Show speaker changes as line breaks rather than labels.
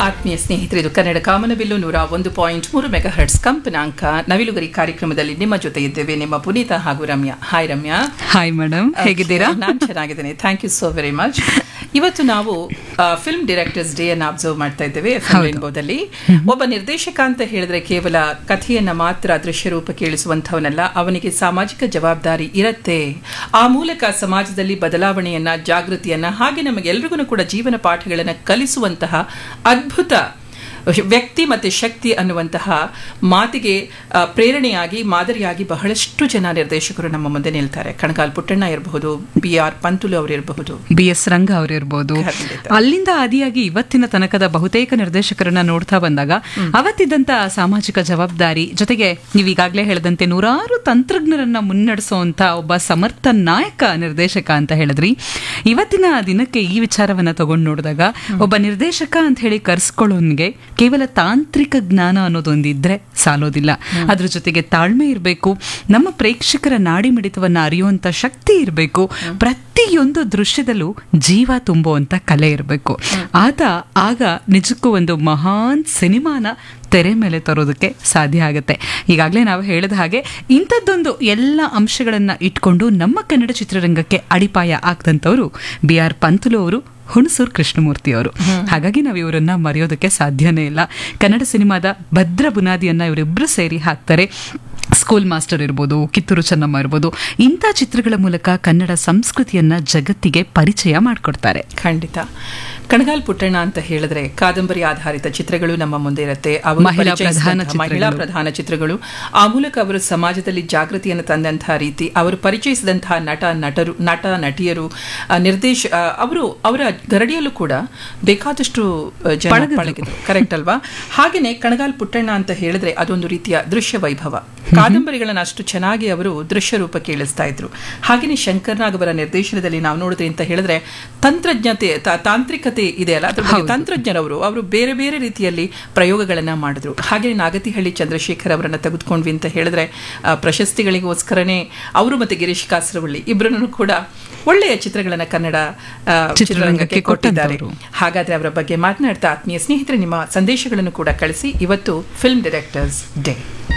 ಆತ್ಮೀಯ ಸ್ನೇಹಿತರೆ ಇದು ಕನ್ನಡ ಕಾಮನಬಿಲ್ಲು ನೂರ ಒಂದು ಪಾಯಿಂಟ್ ಮೂರು ಮೆಗಾ ಹರ್ಟ್ಸ್ ಕಂಪನಾಂಕ ನವಿಲುಗರಿ ಕಾರ್ಯಕ್ರಮದಲ್ಲಿ ನಿಮ್ಮ ಜೊತೆ ಇದ್ದೇವೆ ನಿಮ್ಮ ಪುನೀತ ಹಾಗೂ Ramya hi Ramya
hi madam ಹೇಗಿದ್ದೀರಾ
ನಾನು ಚೆನ್ನಾಗಿದ್ದೇನೆ thank you so very much ಇವತ್ತು ನಾವು ಫಿಲ್ಮ್ ಡೈರೆಕ್ಟರ್ಸ್ ಡೇ ಅನ್ನು ಅಬ್ಸರ್ವ್ ಮಾಡ್ತಾ ಇದ್ದೇವೆ ರೇನ್ಬೋದಲ್ಲಿ ಒಬ್ಬ ನಿರ್ದೇಶಕ ಅಂತ ಹೇಳಿದ್ರೆ ಕೇವಲ ಕಥೆಯನ್ನ ಮಾತ್ರ ದೃಶ್ಯ ರೂಪಕ್ಕೆ ಇಳಿಸುವಂಥವನಲ್ಲ ಅವನಿಗೆ ಸಾಮಾಜಿಕ ಜವಾಬ್ದಾರಿ ಇರತ್ತೆ ಆ ಮೂಲಕ ಸಮಾಜದಲ್ಲಿ ಬದಲಾವಣೆಯನ್ನ ಜಾಗೃತಿಯನ್ನ ಹಾಗೆ ನಮಗೆಲ್ರಿಗೂ ಕೂಡ ಜೀವನ ಪಾಠಗಳನ್ನ ಕಲಿಸುವಂತಹ ಅದ್ಭುತ ವ್ಯಕ್ತಿ ಮತ್ತೆ ಶಕ್ತಿ ಅನ್ನುವಂತಹ ಮಾತಿಗೆ ಆ, ಪ್ರೇರಣೆಯಾಗಿ ಮಾದರಿಯಾಗಿ ಬಹಳಷ್ಟು ಜನ ನಿರ್ದೇಶಕರು ನಮ್ಮ ಮುಂದೆ ನಿಲ್ತಾರೆ ಕಣಗಾಲ್ ಪುಟ್ಟಣ್ಣ ಇರಬಹುದು ಬಿ ಆರ್ ಪಂತುಲು ಅವರಿರಬಹುದು
ಬಿ ಎಸ್ ರಂಗ ಅವರಿರ್ಬೋದು
ಖಂಡಿತ.
ಅಲ್ಲಿಂದ ಆದಿಯಾಗಿ ಇವತ್ತಿನ ತನಕದ ಬಹುತೇಕ ನಿರ್ದೇಶಕರನ್ನ ನೋಡ್ತಾ ಬಂದಾಗ ಅವತ್ತಿದ್ದಂತ ಸಾಮಾಜಿಕ ಜವಾಬ್ದಾರಿ ಜೊತೆಗೆ ನೀವೀಗಾಗಲೇ ಹೇಳದಂತೆ ನೂರಾರು ತಂತ್ರಜ್ಞರನ್ನ ಮುನ್ನಡೆಸುವಂತ ಒಬ್ಬ ಸಮರ್ಥ ನಾಯಕ ನಿರ್ದೇಶಕ ಅಂತ ಹೇಳಿದ್ರಿ ಇವತ್ತಿನ ದಿನಕ್ಕೆ ಈ ವಿಚಾರವನ್ನ ತಗೊಂಡು ನೋಡಿದಾಗ ಒಬ್ಬ ನಿರ್ದೇಶಕ ಅಂತ ಹೇಳಿ ಕರ್ಸ್ಕೊಳ್ಳೋನ್ಗೆ ಕೇವಲ ತಾಂತ್ರಿಕ ಜ್ಞಾನ ಅನ್ನೋದೊಂದಿದ್ರೆ ಸಾಲೋದಿಲ್ಲ ಅದ್ರ ಜೊತೆಗೆ ತಾಳ್ಮೆ ಇರಬೇಕು ನಮ್ಮ ಪ್ರೇಕ್ಷಕರ ನಾಡಿ ಮಿಡಿತವನ್ನ ಅರಿಯುವಂತ ಶಕ್ತಿ ಇರಬೇಕು ಪ್ರತಿಯೊಂದು ದೃಶ್ಯದಲ್ಲೂ ಜೀವ ತುಂಬುವಂತ ಕಲೆ ಇರಬೇಕು ಆತ ಆಗ ನಿಜಕ್ಕೂ ಒಂದು ಮಹಾನ್ ಸಿನಿಮಾನ ತೆರೆ ಮೇಲೆ ತರೋದಕ್ಕೆ ಸಾಧ್ಯ ಆಗುತ್ತೆ ಈಗಾಗಲೇ ನಾವು ಹೇಳಿದ ಹಾಗೆ ಇಂಥದ್ದೊಂದು ಎಲ್ಲ ಅಂಶಗಳನ್ನ ಇಟ್ಕೊಂಡು ನಮ್ಮ ಕನ್ನಡ ಚಿತ್ರರಂಗಕ್ಕೆ ಅಡಿಪಾಯ ಆಗ್ತಂತವರು ಬಿ ಆರ್ ಪಂತುಲು ಅವರು ಹುಣಸೂರು ಕೃಷ್ಣಮೂರ್ತಿ ಅವರು ಹಾಗಾಗಿ ನಾವು ಇವರನ್ನ ಮರೆಯೋದಕ್ಕೆ ಸಾಧ್ಯನೇ ಇಲ್ಲ ಕನ್ನಡ ಸಿನಿಮಾದ ಭದ್ರ ಬುನಾದಿಯನ್ನ ಇವರಿಬ್ರು ಸೇರಿ ಹಾಕ್ತಾರೆ ಸ್ಕೂಲ್ ಮಾಸ್ಟರ್ ಇರ್ಬೋದು ಕಿತ್ತೂರು ಚೆನ್ನಮ್ಮ ಇರ್ಬೋದು ಇಂಥ ಚಿತ್ರಗಳ ಮೂಲಕ ಕನ್ನಡ ಸಂಸ್ಕೃತಿಯನ್ನ ಜಗತ್ತಿಗೆ ಪರಿಚಯ ಮಾಡಿಕೊಡ್ತಾರೆ
ಖಂಡಿತ ಕಣಗಾಲ್ ಪುಟ್ಟಣ್ಣ ಅಂತ ಹೇಳಿದ್ರೆ ಕಾದಂಬರಿ ಆಧಾರಿತ ಚಿತ್ರಗಳು ನಮ್ಮ ಮುಂದೆ ಇರುತ್ತೆ ಅವರು
ಮಹಿಳಾ
ಪರಿಚಯಿಸಿದಂತಹ
ಪ್ರಧಾನ
ಮಹಿಳಾ ಪ್ರಧಾನ ಚಿತ್ರಗಳು ಆ ಮೂಲಕ ಅವರು ಸಮಾಜದಲ್ಲಿ ಜಾಗೃತಿಯನ್ನು ತಂದಂತಹ ರೀತಿ ಅವರು ಪರಿಚಯಿಸಿದಂತಹ ನಟ ನಟರು ನಟ ನಟಿಯರು ಆ, ನಿರ್ದೇಶ ಆ, ಅವರು ಅವರ ಗರಡಿಯಲ್ಲೂ ಕೂಡ ಬೇಕಾದಷ್ಟು ಆ, ಜನ
ಪಳಗಿದ್ರು.
ಪಳಗಿದ್ರು ಕರೆಕ್ಟ್ ಅಲ್ವಾ ಹಾಗೇನೆ ಕಣಗಾಲ್ ಪುಟ್ಟಣ್ಣ ಅಂತ ಹೇಳಿದ್ರೆ ಅದೊಂದು ರೀತಿಯ ದೃಶ್ಯ ವೈಭವ ಕಾದಂಬರಿಗಳನ್ನ ಅಷ್ಟು ಚೆನ್ನಾಗಿ ಅವರು ದೃಶ್ಯ ರೂಪಕ್ಕೆ ಇಳಿಸ್ತಾ ಇದ್ರು ಹಾಗೇನೆ ಶಂಕರ್ನಾಗ್ ಅವರ ನಿರ್ದೇಶನದಲ್ಲಿ ನಾವು ನೋಡಿದ್ರಿ ಅಂತ ಹೇಳಿದ್ರೆ ತಂತ್ರಜ್ಞತೆ ತಾ- ತಾಂತ್ರಿಕತೆ ಇದೆ ಅಲ್ಲ ಅದ್ರ ಬಗ್ಗೆ ತಂತ್ರಜ್ಞರವರು ಅವರು ಬೇರೆ ಬೇರೆ ರೀತಿಯಲ್ಲಿ ಪ್ರಯೋಗಗಳನ್ನ ಮಾಡಿದ್ರು ಹಾಗೆ ನಾಗತಿಹಳ್ಳಿ ಚಂದ್ರಶೇಖರ್ ಅವರನ್ನ ತೆಗೆದುಕೊಂಡ್ವಿ ಅಂತ ಹೇಳಿದ್ರೆ ಆ, ಪ್ರಶಸ್ತಿಗಳಿಗೋಸ್ಕರನೇ ಅವರು ಮತ್ತೆ ಗಿರೀಶ್ ಕಾಸರವಳ್ಳಿ ಇಬ್ಬರನ್ನು ಕೂಡ ಒಳ್ಳೆಯ ಚಿತ್ರಗಳನ್ನ ಕನ್ನಡ ಆ, ಚಿತ್ರರಂಗಕ್ಕೆ ಕೊಟ್ಟಿದ್ದಾರೆ ಹಾಗಾದ್ರೆ ಅವರ ಬಗ್ಗೆ ಮಾತನಾಡ್ತಾ ಆತ್ಮೀಯ ಸ್ನೇಹಿತರೆ ನಿಮ್ಮ ಸಂದೇಶಗಳನ್ನು ಕೂಡ ಕಳಿಸಿ ಇವತ್ತು ಫಿಲ್ಮ್ ಡೈರೆಕ್ಟರ್ಸ್ ಡೇ